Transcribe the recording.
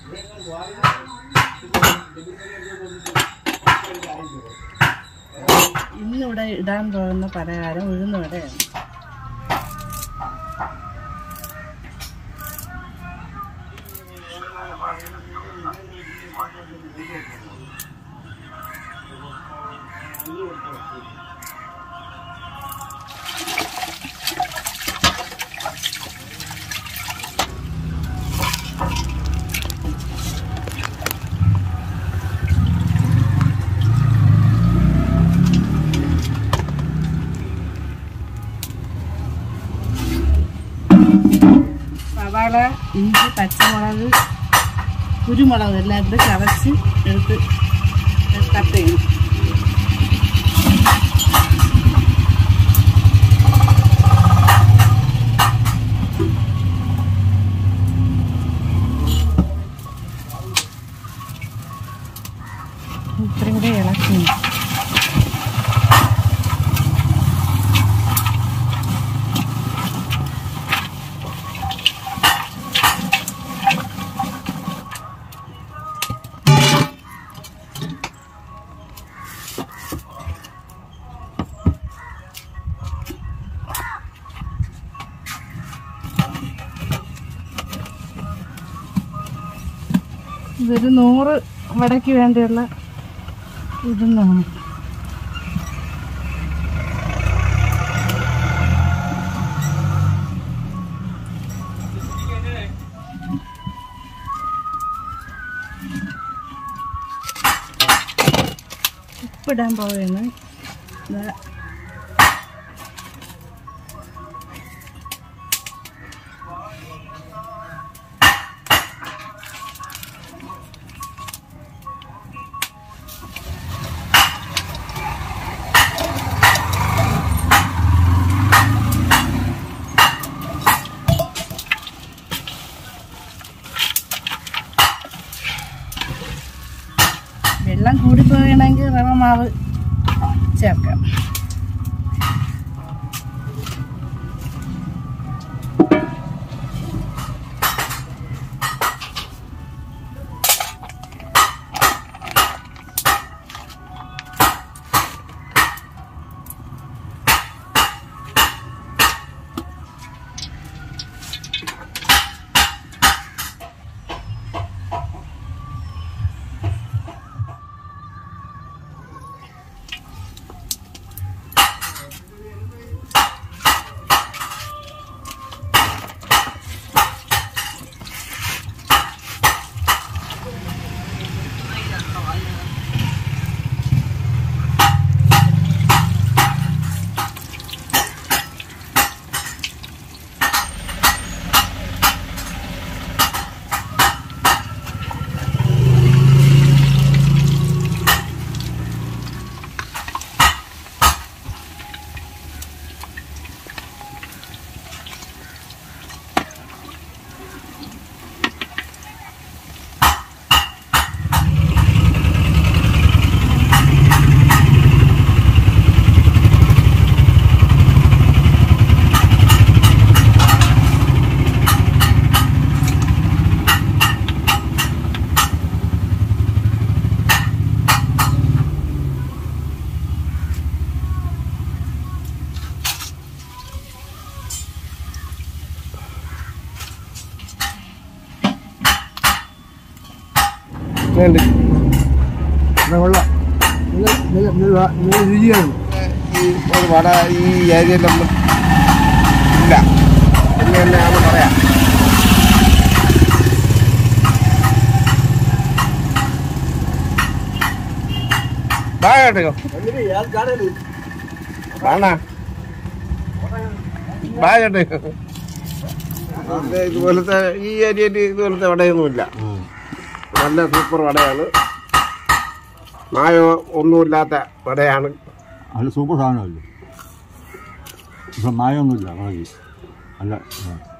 ഇന്നിവിടെ ഇടാൻ പോകുന്ന പലഹാരം ഉഴുന്നുവടയാണ് സവാള ഇഞ്ചി പച്ചമുളക് കുരുമുളക് എല്ലാം കൂടെ ചതച്ച് എടുത്ത് കട്ട് ചെയ്യണം ഇത്രയും കൂടെ ഇളക്കി ഇതൊരു നൂറ് വടയ്ക്ക് വേണ്ടിയുള്ള ഇതെന്നാണ് ഉപ്പിടാൻ പോവുകയാണ് ദാ വെള്ളം കൂടിപ്പോകണമെങ്കിൽ റവ മാവ് ചേർക്കാം വേണ്ട കൊള്ളാം രുചിയാണ് ഈ ഒരു വട ഈ ഏരിയയിലൊന്നും ഇല്ല എന്ന് തന്നെയാണ് പറയാം ബായോ കാണാ ബായോട്ടെ ഇതുപോലത്തെ ഈ ഏരിയയിൽ ഇതുപോലത്തെ വടയൊന്നുമില്ല നല്ല സൂപ്പർ വടയാണ് മായോ ഒന്നുമില്ലാത്ത വടയാണ് നല്ല സൂപ്പർ സാധനമല്ലേ ഇപ്പം മായൊന്നുമില്ല വളരെ നല്ല